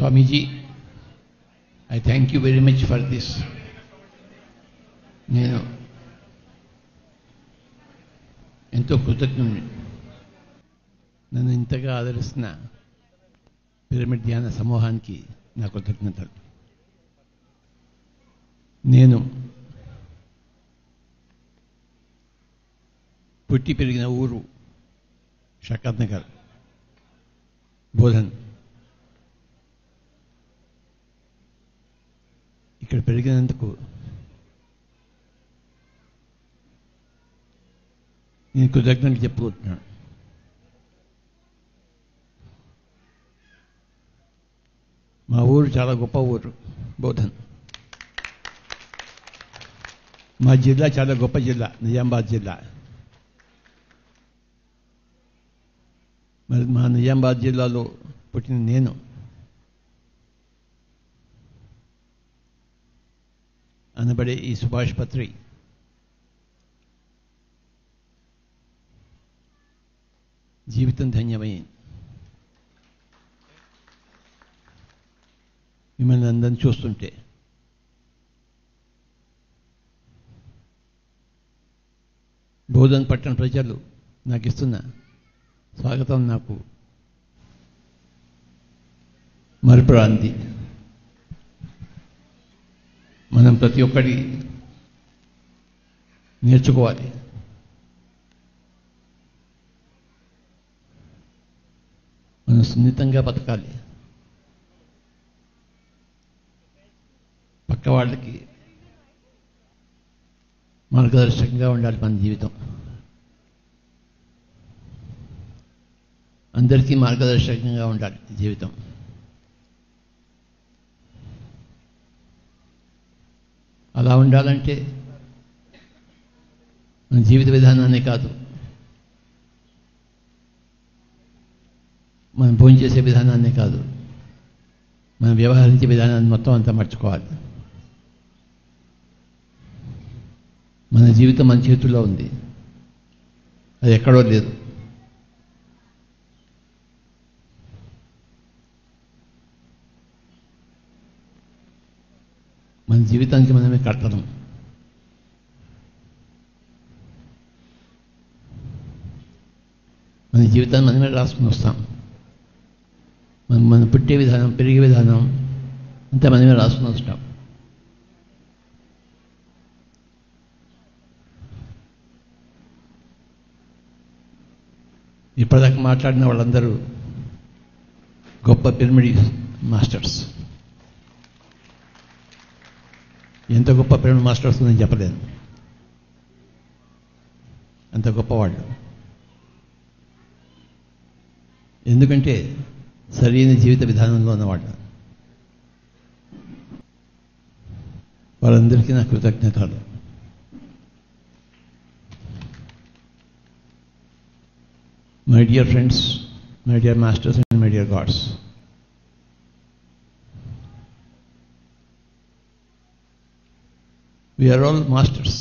Swamiji I thank you very much for this నేను ఎంతో కృతజ్ఞుని నన్ను ఇంతగా ఆదరిస్తున్న పిరమిడ్ ధ్యాన సమూహానికి నా కృతజ్ఞతలు నేను పుట్టి పెరిగిన ఊరు షకత్ నగర్ బోధన్ ఇక్కడ పెరిగినందుకు నేను కృతజ్ఞతలు చెప్పుకుంటున్నాను మా ఊరు చాలా గొప్ప ఊరు బోధన్ మా జిల్లా చాలా గొప్ప జిల్లా నిజామాబాద్ జిల్లా మరి మా నిజామాబాద్ జిల్లాలో పుట్టిన నేను అనబడే ఈ సుభాష్ పత్రి జీవితం ధన్యమైంది మిమ్మల్ని అందరిని చూస్తుంటే బోధన్ పట్టణ ప్రజలు నాకు ఇస్తున్న స్వాగతం నాకు మరుపురాంది మనం ప్రతి ఒక్కటి నేర్చుకోవాలి మనం సున్నితంగా బతకాలి పక్క వాళ్ళకి మార్గదర్శకంగా ఉండాలి మన జీవితం అందరికీ మార్గదర్శకంగా ఉండాలి జీవితం అలా ఉండాలంటే మన జీవిత విధానాన్ని కాదు మనం భోజనం చేసే విధానాన్ని కాదు మనం వ్యవహరించే విధానాన్ని మొత్తం అంతా మర్చుకోవాలి మన జీవితం మన చేతుల్లో ఉంది అది ఎక్కడో లేదు మన జీవితానికి మనమే కర్తనం మన జీవితాన్ని మనమే రాసుకుని వస్తాం మనం మనం పుట్టే విధానం పెరిగే విధానం అంతా మనమే రాసుకుని వస్తాం ఇప్పటిదాకా మాట్లాడిన వాళ్ళందరూ గొప్ప పిరమిడ్ మాస్టర్స్ ఎంత గొప్ప పిరమిడ్ మాస్టర్స్ నేను చెప్పలేను అంత గొప్పవాళ్ళు ఎందుకంటే సరైన జీవిత విధానంలో ఉన్నవాళ్ళు వాళ్ళందరికీ నా కృతజ్ఞతలు my dear friends my dear masters and my dear gods we are all masters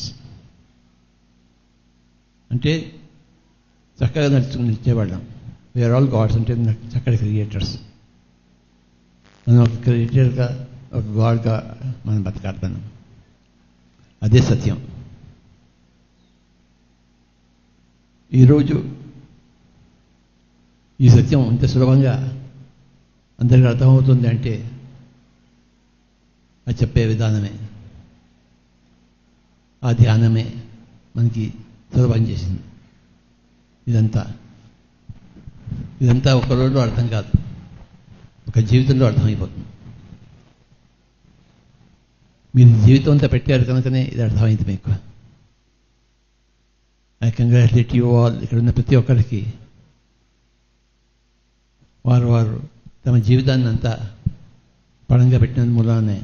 అంటే చక్కగా నడుచుకుని ఇచ్చేవాళ్ళం వీఆర్ ఆల్ గాడ్స్ అంటే చక్కటి క్రియేటర్స్ మనం ఒక క్రియేటర్గా ఒక గాడ్గా మనం బతకాలి మనం అదే సత్యం ఈరోజు ఈ సత్యం ఇంత సులభంగా అందరికీ అర్థమవుతుంది అంటే అది చెప్పే విధానమే ఆ ధ్యానమే మనకి సులభం చేసింది ఇదంతా ఇదంతా ఒక రోజులో అర్థం కాదు ఒక జీవితంలో అర్థమైపోతుంది మీరు జీవితం అంతా పెట్టారు కనుకనే ఇది అర్థమైంది మీకు ఐ కంగ్రాచులేట్ యూ ఆల్ ఇక్కడ ఉన్న ప్రతి ఒక్కరికి వారు వారు తమ జీవితాన్ని అంతా పడంగా పెట్టిన మూలానే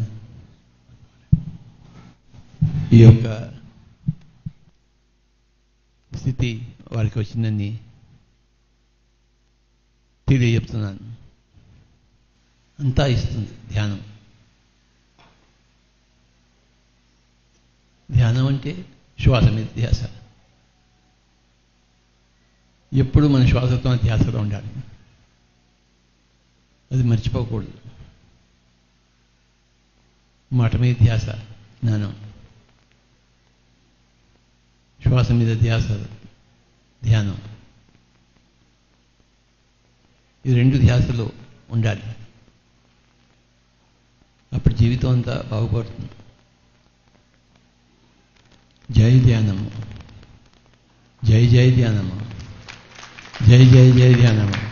ఈ యొక్క స్థితి వారికి వచ్చిందని తెలియజెప్తున్నాను అంతా ఇస్తుంది ధ్యానం ధ్యానం అంటే శ్వాస మీద ధ్యాస ఎప్పుడు మన శ్వాసతో ధ్యాసలో ఉండాలి అది మర్చిపోకూడదు మాట మీద ధ్యాస జ్ఞానం శ్వాస మీద ధ్యాస ధ్యానం ఈ రెండు ధ్యాసలు ఉండాలి అప్పుడు జీవితం అంతా బాగుపడుతుంది జై ధ్యానము జై జై ధ్యానము జై జై జై ధ్యానము